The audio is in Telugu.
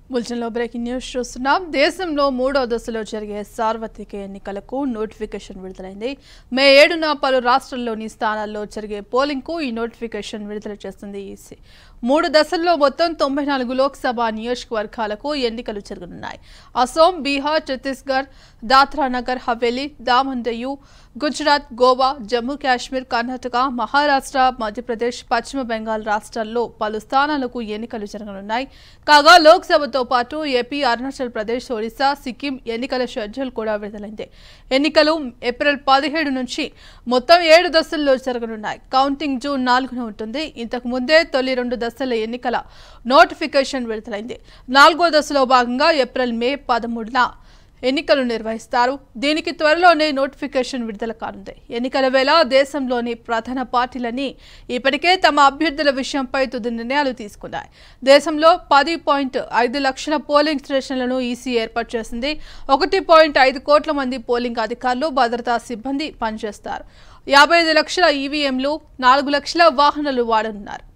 బులెటిన్లో బ్రేకింగ్ న్యూస్ చూస్తున్నాం దేశంలో మూడో దశలో జరిగే సార్వత్రిక ఎన్నికలకు నోటిఫికేషన్ విడుదలైంది మే ఏడున పలు రాష్ట్రాల్లోని స్థానాల్లో జరిగే పోలింగ్కు ఈ నోటిఫికేషన్ విడుదల చేస్తుంది ఈసీ మూడు దశల్లో మొత్తం తొంభై నాలుగు లోక్సభ నియోజకవర్గాలకు ఎన్నికలు జరగనున్నాయి అసోం బీహార్ ఛత్తీస్గఢ్ దాద్రా నగర్ హవేలీ దామన్ దయు గుజరాత్ గోవా జమ్మూ కాశ్మీర్ కర్ణాటక మహారాష్ట్ర మధ్యప్రదేశ్ పశ్చిమ బెంగాల్ రాష్ట్రాల్లో పలు స్థానాలకు ఎన్నికలు జరగనున్నాయి కాగా లోక్సభతో పాటు ఏపీ అరుణాచల్ ప్రదేశ్ ఒడిశా సిక్కిం ఎన్నికల షెడ్యూల్ కూడా విడుదలైంది ఎన్నికలు ఏప్రిల్ పదిహేడు నుంచి మొత్తం ఏడు దశల్లో జరగనున్నాయి కౌంటింగ్ జూన్ నాలుగున ఉంటుంది ఇంతకు ముందే తొలి రెండు దశల ఎన్నికల నోటిఫికేషన్ విడుదలైంది నాలుగో దశలో భాగంగా ఏప్రిల్ మే పదమూడున ఎన్నికలు నిర్వహిస్తారు దీనికి త్వరలోనే నోటిఫికేషన్ విడుదల కానుంది ఎన్నికల వేళ దేశంలోని ప్రధాన పార్టీలన్నీ ఇప్పటికే తమ అభ్యర్థుల విషయంపై తుది నిర్ణయాలు తీసుకున్నాయి దేశంలో పది పాయింట్ ఐదు లక్షల పోలింగ్ స్టేషన్లను ఈసీ ఏర్పాటు చేసింది ఒకటి పాయింట్ ఐదు కోట్ల మంది పోలింగ్ అధికారులు భద్రతా సిబ్బంది పనిచేస్తారు యాభై ఐదు లక్షల ఈవీఎంలు నాలుగు లక్షల వాహనాలు వాడనున్నారు